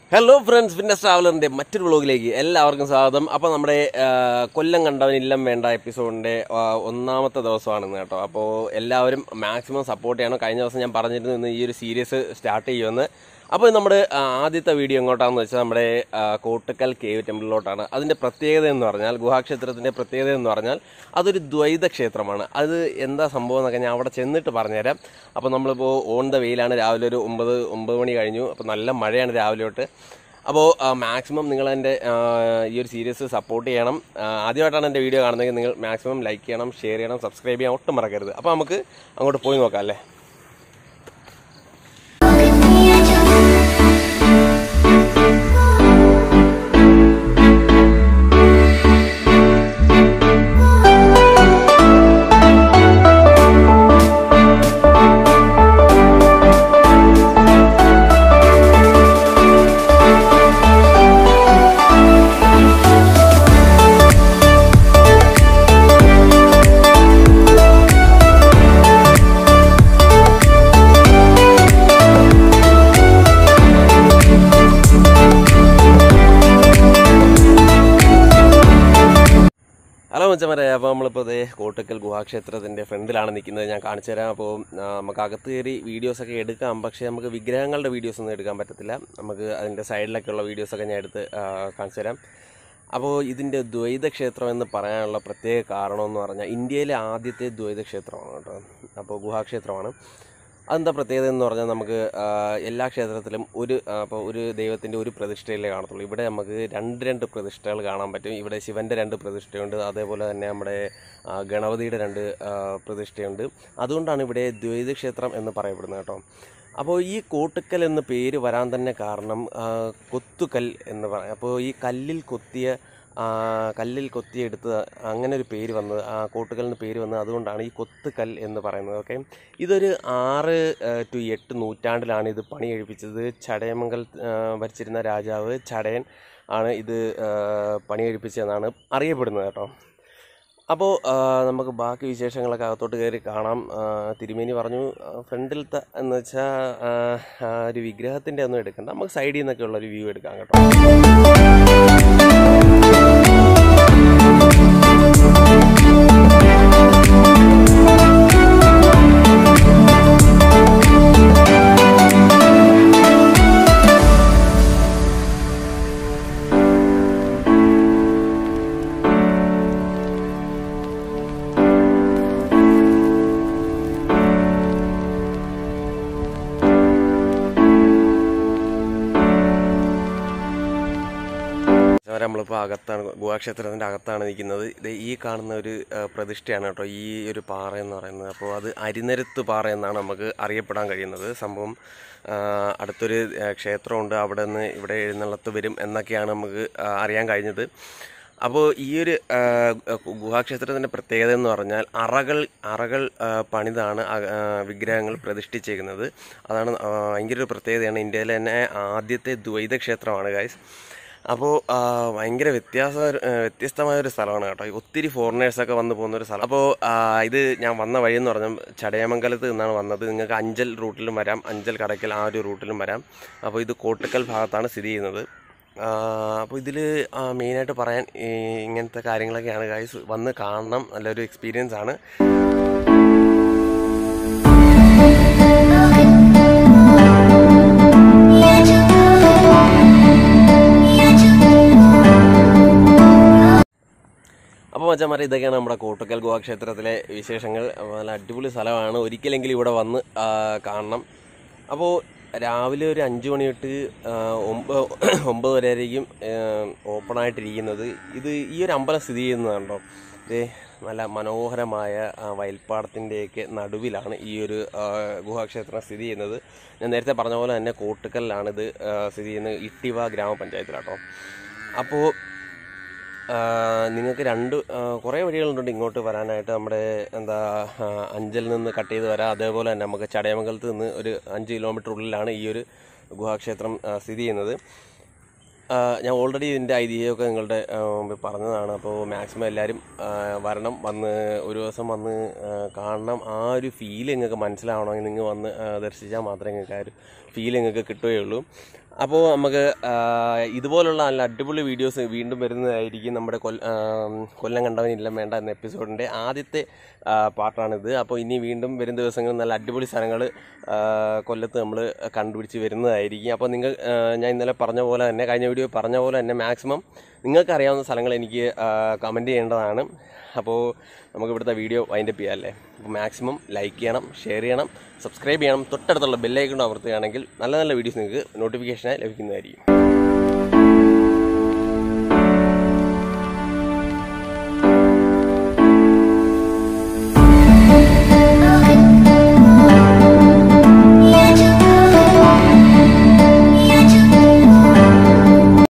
hello friends fitness ട്രാവലറിൻ്റെ മറ്റൊരു വ്ളോഗിലേക്ക് എല്ലാവർക്കും സ്വാഗതം അപ്പോൾ നമ്മുടെ ആ, കൊല്ലം കണ്ടവനില്ലം വേണ്ട എപ്പിസോഡിൻ്റെ ആ, ഒന്നാമത്തെ ദിവസമാണെന്ന് കേട്ടോ അപ്പോൾ എല്ലാവരും മാക്സിമം സപ്പോർട്ട് ചെയ്യണം കഴിഞ്ഞ ദിവസം ഞാൻ പറഞ്ഞിരുന്നു ഇന്ന് ഈ ഒരു സീരീസ് സ്റ്റാർട്ട് ചെയ്യുമെന്ന് അപ്പോൾ നമ്മുടെ ആ, ആദ്യത്തെ വീഡിയോ എങ്ങോട്ടാണെന്ന് വെച്ചാൽ നമ്മുടെ ആ, കോട്ടക്കൽ കേവ് ടെമ്പിളിലോട്ടാണ് അതിൻ്റെ പ്രത്യേകത എന്ന് പറഞ്ഞാൽ ഗുഹാക്ഷേത്രത്തിൻ്റെ പ്രത്യേകത എന്ന് പറഞ്ഞാൽ അതൊരു ദ്വൈത ക്ഷേത്രമാണ് അത് എന്താ സംഭവം എന്നൊക്കെ ഞാൻ അവിടെ ചെന്നിട്ട് പറഞ്ഞുതരാം അപ്പോൾ നമ്മളിപ്പോൾ ഓൺ ദ വെയിലാണ് രാവിലെ ഒരു ഒമ്പത് ഒമ്പത് മണി കഴിഞ്ഞു അപ്പോൾ നല്ല മഴയാണ് രാവിലെ തൊട്ട് അപ്പോൾ മാക്സിമം നിങ്ങൾ എൻ്റെ ഈ ഒരു സീരീസ് സപ്പോർട്ട് ചെയ്യണം ആ, ആദ്യമായിട്ടാണ് എൻ്റെ വീഡിയോ കാണുന്നതെങ്കിൽ നിങ്ങൾ മാക്സിമം ലൈക്ക് ചെയ്യണം ഷെയർ ചെയ്യണം സബ്സ്ക്രൈബ് ചെയ്യാൻ ഒട്ടും മറക്കരുത് അപ്പോൾ നമുക്ക് അങ്ങോട്ട് പോയി നോക്കാം അല്ലേ ഹലോ മച്ചമാരെ അപ്പോൾ നമ്മളിപ്പോൾ ഇതേ കോട്ടക്കൽ ഗുഹാക്ഷേത്രത്തിൻ്റെ ഫ്രണ്ടിലാണ് നിൽക്കുന്നത് ഞാൻ കാണിച്ചു തരാം അപ്പോൾ ആ, നമുക്ക് അകത്ത് കയറി വീഡിയോസൊക്കെ എടുക്കാം പക്ഷേ നമുക്ക് വിഗ്രഹങ്ങളുടെ വീഡിയോസ് ഒന്നും എടുക്കാൻ പറ്റത്തില്ല നമുക്ക് അതിൻ്റെ സൈഡിലൊക്കെ ഉള്ള വീഡിയോസൊക്കെ ഞാൻ എടുത്ത് ആ, കാണിച്ചു തരാം അപ്പോൾ ഇതിൻ്റെ ദ്വൈത ക്ഷേത്രം എന്ന് പറയാനുള്ള പ്രത്യേക കാരണം എന്ന് പറഞ്ഞാൽ ഇന്ത്യയിലെ ആദ്യത്തെ ദ്വൈത ക്ഷേത്രമാണ് കേട്ടോ അപ്പോൾ ഗുഹാക്ഷേത്രമാണ് അതെന്താ പ്രത്യേകത എന്ന് പറഞ്ഞാൽ നമുക്ക് ആ, എല്ലാ ക്ഷേത്രത്തിലും ഒരു അപ്പോൾ ഒരു ദൈവത്തിൻ്റെ ഒരു പ്രതിഷ്ഠയിലേ കാണത്തുള്ളൂ ഇവിടെ നമുക്ക് രണ്ട് രണ്ട് പ്രതിഷ്ഠകൾ കാണാൻ പറ്റും ഇവിടെ ശിവൻ്റെ രണ്ട് പ്രതിഷ്ഠയുണ്ട് അതേപോലെ തന്നെ നമ്മുടെ ആ, ഗണപതിയുടെ രണ്ട് ആ, പ്രതിഷ്ഠയുണ്ട് അതുകൊണ്ടാണ് ഇവിടെ ദ്വൈത ക്ഷേത്രം എന്ന് പറയപ്പെടുന്നത് കേട്ടോ അപ്പോൾ ഈ കോട്ടുക്കൽ എന്ന പേര് വരാൻ തന്നെ കാരണം ആ, കൊത്തുകൽ എന്ന് പറയാം അപ്പോൾ ഈ കല്ലിൽ കൊത്തിയ ആ, കല്ലിൽ കൊത്തിയെടുത്ത് അങ്ങനെ ഒരു പേര് വന്നത് ആ കോട്ടുകലിന് പേര് വന്നത് അതുകൊണ്ടാണ് ഈ കൊത്തുകൽ എന്ന് പറയുന്നത് ഓക്കെ ഇതൊരു ആറ് ടു എട്ട് നൂറ്റാണ്ടിലാണ് ഇത് പണി കഴിപ്പിച്ചത് ചടയമംഗൽ ആ, ഭരിച്ചിരുന്ന രാജാവ് ചടയൻ ആണ് ഇത് ആ, പണി കഴിപ്പിച്ചതെന്നാണ് അറിയപ്പെടുന്നത് കേട്ടോ അപ്പോൾ ആ, നമുക്ക് ബാക്കി വിശേഷങ്ങളൊക്കെ അകത്തോട്ട് കയറി കാണാം ആ, തിരുമേനി പറഞ്ഞു ആ, ഫ്രണ്ടിലത്തെ എന്ന് വെച്ചാൽ ആ, ആ ഒരു വിഗ്രഹത്തിൻ്റെ ഒന്നും എടുക്കണ്ട നമുക്ക് സൈഡിൽ നിന്നൊക്കെ ഉള്ള ഒരു വ്യൂ എടുക്കാം കേട്ടോ അവരെ നമ്മളിപ്പോൾ അകത്താണ് ഗുഹാക്ഷേത്രത്തിൻ്റെ അകത്താണ് നിൽക്കുന്നത് ഇത് ഈ കാണുന്ന ഒരു ആ, പ്രതിഷ്ഠയാണ് കേട്ടോ ഈ ഒരു പാറ എന്ന് പറയുന്നത് അപ്പോൾ അത് അരിനരുത്ത് പാറ എന്നാണ് നമുക്ക് അറിയപ്പെടാൻ കഴിയുന്നത് സംഭവം ആ, അടുത്തൊരു ആ, ക്ഷേത്രമുണ്ട് അവിടെ നിന്ന് ഇവിടെ എഴുന്നള്ളത്ത് വരും എന്നൊക്കെയാണ് നമുക്ക് ആ, അറിയാൻ കഴിഞ്ഞത് അപ്പോൾ ഈ ഒരു ആ, ഗുഹാക്ഷേത്രത്തിൻ്റെ പ്രത്യേകത എന്ന് പറഞ്ഞാൽ അറകൾ അറകൾ ആ, പണിതാണ് അ- ആ, വിഗ്രഹങ്ങൾ പ്രതിഷ്ഠിച്ചേക്കുന്നത് അതാണ് ആ, ഭയങ്കര ഒരു പ്രത്യേകതയാണ് ഇന്ത്യയിലെ തന്നെ ആദ്യത്തെ ദ്വൈത ക്ഷേത്രമാണ് ഗൈസ് അപ്പോൾ ആ, ഭയങ്കര വ്യത്യാസ വ്യത്യസ്തമായ ഒരു സ്ഥലമാണ് കേട്ടോ ഒത്തിരി ഫോറിനേഴ്സൊക്കെ വന്ന് പോകുന്ന ഒരു സ്ഥലം അപ്പോൾ ആ, ഇത് ഞാൻ വന്ന വഴി എന്ന് പറഞ്ഞാൽ ചടയമംഗലത്ത് നിന്നാണ് വന്നത് നിങ്ങൾക്ക് അഞ്ചൽ റൂട്ടിലും വരാം അഞ്ചൽ കടയ്ക്കൽ ആ ഒരു റൂട്ടിലും വരാം അപ്പോൾ ഇത് കോട്ടക്കൽ ഭാഗത്താണ് സ്ഥിതി ചെയ്യുന്നത് ആ, അപ്പോൾ ഇതിൽ മെയിനായിട്ട് പറയാൻ ഈ ഇങ്ങനത്തെ കാര്യങ്ങളൊക്കെയാണ് ഗൈസ് വന്ന് കാണണം നല്ലൊരു എക്സ്പീരിയൻസ് ആണ് അപ്പോൾ മച്ചന്മാരെ ഇതൊക്കെയാണ് നമ്മുടെ കോട്ടക്കൽ ഗുഹാക്ഷേത്രത്തിലെ വിശേഷങ്ങൾ അപ്പോൾ നല്ല അടിപൊളി സ്ഥലമാണ് ഒരിക്കലെങ്കിലും ഇവിടെ വന്ന് ആ, കാണണം അപ്പോൾ രാവിലെ ഒരു അഞ്ച് മണി തൊട്ട് ആ, ഒമ്പത് ഒമ്പത് വരെ ആയിരിക്കും ഓപ്പൺ ആയിട്ടിരിക്കുന്നത് ഇത് ഈ ഒരു അമ്പലം സ്ഥിതി ചെയ്യുന്നതുണ്ടോ ഇത് നല്ല മനോഹരമായ ആ, വയൽപ്പാടത്തിൻ്റെയൊക്കെ നടുവിലാണ് ഈ ഒരു ആ, ഗുഹാക്ഷേത്രം സ്ഥിതി ചെയ്യുന്നത് ഞാൻ നേരത്തെ പറഞ്ഞ പോലെ തന്നെ കോട്ടുക്കലിലാണ് ഇത് ആ, സ്ഥിതി ചെയ്യുന്നത് ഇട്ടിവ ഗ്രാമപഞ്ചായത്തിലാട്ടോ അപ്പോൾ നിങ്ങൾക്ക് രണ്ട് ആ, കുറേ വഴികളുണ്ട് ഇങ്ങോട്ട് വരാനായിട്ട് നമ്മുടെ എന്താ ആ, അഞ്ചലിൽ നിന്ന് കട്ട് ചെയ്ത് വരാം അതേപോലെ തന്നെ നമുക്ക് ചടയമംഗലത്ത് നിന്ന് ഒരു അഞ്ച് കിലോമീറ്റർ ഉള്ളിലാണ് ഈ ഒരു ഗുഹാക്ഷേത്രം ആ, സ്ഥിതി ചെയ്യുന്നത് ആ, ഞാൻ ഓൾറെഡി ഇതിൻ്റെ ഐതിഹ്യമൊക്കെ നിങ്ങളുടെ ആ, മുമ്പിൽ പറഞ്ഞതാണ് അപ്പോൾ മാക്സിമം എല്ലാവരും ആ, വരണം വന്ന് ഒരു ദിവസം വന്ന് ആ, കാണണം ആ ഒരു ഫീൽ നിങ്ങൾക്ക് മനസ്സിലാവണമെങ്കിൽ നിങ്ങൾ വന്ന് ആ, ദർശിച്ചാൽ മാത്രമേ നിങ്ങൾക്ക് ആ ഒരു ഫീൽ നിങ്ങൾക്ക് കിട്ടുകയുള്ളൂ അപ്പോൾ നമുക്ക് ആ, ഇതുപോലുള്ള നല്ല അടിപൊളി വീഡിയോസ് വീണ്ടും വരുന്നതായിരിക്കും നമ്മുടെ കൊല്ല ആ, കൊല്ലം കണ്ടവനില്ല വേണ്ട എന്ന എപ്പിസോഡിൻ്റെ ആദ്യത്തെ ആ, പാർട്ടാണിത് അപ്പോൾ ഇനി വീണ്ടും വരും ദിവസങ്ങളിൽ നല്ല അടിപൊളി സ്ഥലങ്ങൾ കൊല്ലത്ത് നമ്മൾ കണ്ടുപിടിച്ച് വരുന്നതായിരിക്കും അപ്പോൾ നിങ്ങൾ ആ, ഞാൻ ഇന്നലെ പറഞ്ഞ പോലെ തന്നെ കഴിഞ്ഞ വീഡിയോ പറഞ്ഞ പോലെ തന്നെ മാക്സിമം നിങ്ങൾക്ക് അറിയാവുന്ന സ്ഥലങ്ങൾ എനിക്ക് കമൻറ്റ് ചെയ്യേണ്ടതാണ് അപ്പോൾ നമുക്ക് ഇവിടുത്തെ വീഡിയോ വൈൻഡപ്പ് ചെയ്യാം അല്ലേ അപ്പോൾ മാക്സിമം ലൈക്ക് ചെയ്യണം ഷെയർ ചെയ്യണം സബ്സ്ക്രൈബ് ചെയ്യണം തൊട്ടടുത്തുള്ള ബെല്ലൈക്കൺ അമർത്തുകയാണെങ്കിൽ നല്ല നല്ല വീഡിയോസ് നിങ്ങൾക്ക് നോട്ടിഫിക്കേഷനായി ലഭിക്കുന്നതായിരിക്കും